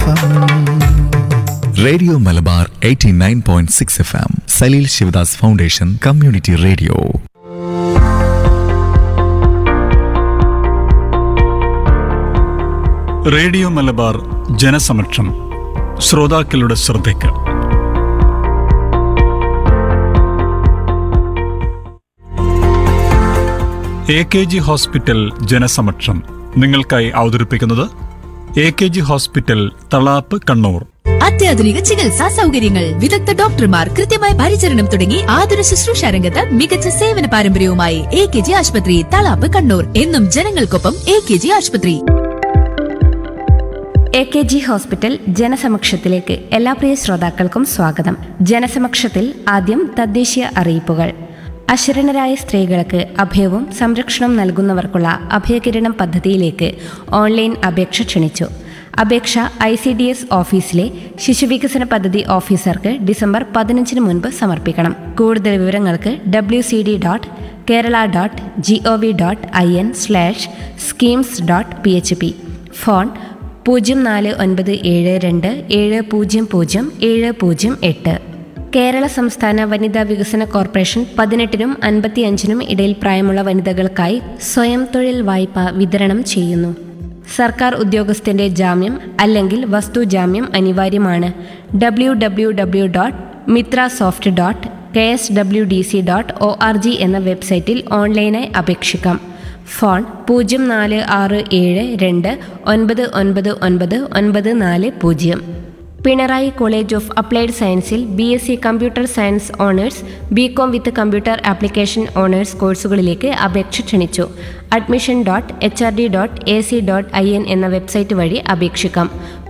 F radio Malabar 89.6 point six F M Saleel Sivadas foundation community radio radio Malabar ജനസമക്ഷം ശ്രോതാക്കളുടെ ശ്രദ്ധയ്ക്ക് A K G hospital ജനസമക്ഷം നിങ്ങൾക്കായി അവതരിപ്പിക്കുന്നത് A K G hospital Thalap Kannur അത്യാധുനിക ചികിത്സാ സൗകര്യങ്ങൾ വിദഗ്ധ ഡോക്ടർമാർ കൃത്യമായ പരിചരണം തുടങ്ങി ആതുര ശുശ്രൂഷ രംഗത്ത് മികച്ച സേവന പാരമ്പര്യവുമായി എ കെ ജി ആശുപത്രി തളാപ്പ് കണ്ണൂർ എന്നും ജനങ്ങൾക്കൊപ്പം എ കെ ജി ആശുപത്രി എ കെ ജി ഹോസ്പിറ്റൽ ജനസമക്ഷത്തിലേക്ക് എല്ലാ പ്രിയ ശ്രോതാക്കൾക്കും സ്വാഗതം ജനസമക്ഷത്തിൽ ആദ്യം തദ്ദേശീയ അറിയിപ്പുകൾ അശരണരായ സ്ത്രീകൾക്ക് അഭയവും സംരക്ഷണവും നൽകുന്നവർക്കുള്ള അഭയകിരണം പദ്ധതിയിലേക്ക് ഓൺലൈൻ അപേക്ഷ ക്ഷണിച്ചു അപേക്ഷ ഐ സി ഡി എസ് ഓഫീസിലെ ശിശുവികസന പദ്ധതി ഓഫീസർക്ക് ഡിസംബർ പതിനഞ്ചിന് മുൻപ് സമർപ്പിക്കണം കൂടുതൽ വിവരങ്ങൾക്ക് W C D dot Kerala dot G O V dot I N slash schemes dot P H P phone പൂജ്യം നാല് ഒൻപത് ഏഴ് രണ്ട് ഏഴ് പൂജ്യം പൂജ്യം ഏഴ് പൂജ്യം എട്ട് കേരള സംസ്ഥാന വനിതാ വികസന കോർപ്പറേഷൻ പതിനെട്ടിനും അൻപത്തിയഞ്ചിനും ഇടയിൽ പ്രായമുള്ള വനിതകൾക്കായി സ്വയം തൊഴിൽ വായ്പ വിതരണം ചെയ്യുന്നു സർക്കാർ ഉദ്യോഗസ്ഥന്റെ ജാമ്യം അല്ലെങ്കിൽ വസ്തു ജാമ്യം അനിവാര്യമാണ് W W W dot Mitra soft dot K S W D C dot O R G എന്ന വെബ്സൈറ്റിൽ ഓൺലൈനായി അപേക്ഷിക്കാം ഫോൺ പൂജ്യം നാല് ആറ് ഏഴ് രണ്ട് ഒൻപത് ഒൻപത് ഒൻപത് ഒൻപത് നാല് പൂജ്യം പിണറായി കോളേജ് ഓഫ് അപ്ലൈഡ് സയൻസിൽ B S C computer science honours B com with computer application honours കോഴ്സുകളിലേക്ക് അപേക്ഷ ക്ഷണിച്ചു admission dot H R D dot A C dot I N എന്ന വെബ്സൈറ്റ് വഴി അപേക്ഷിക്കാം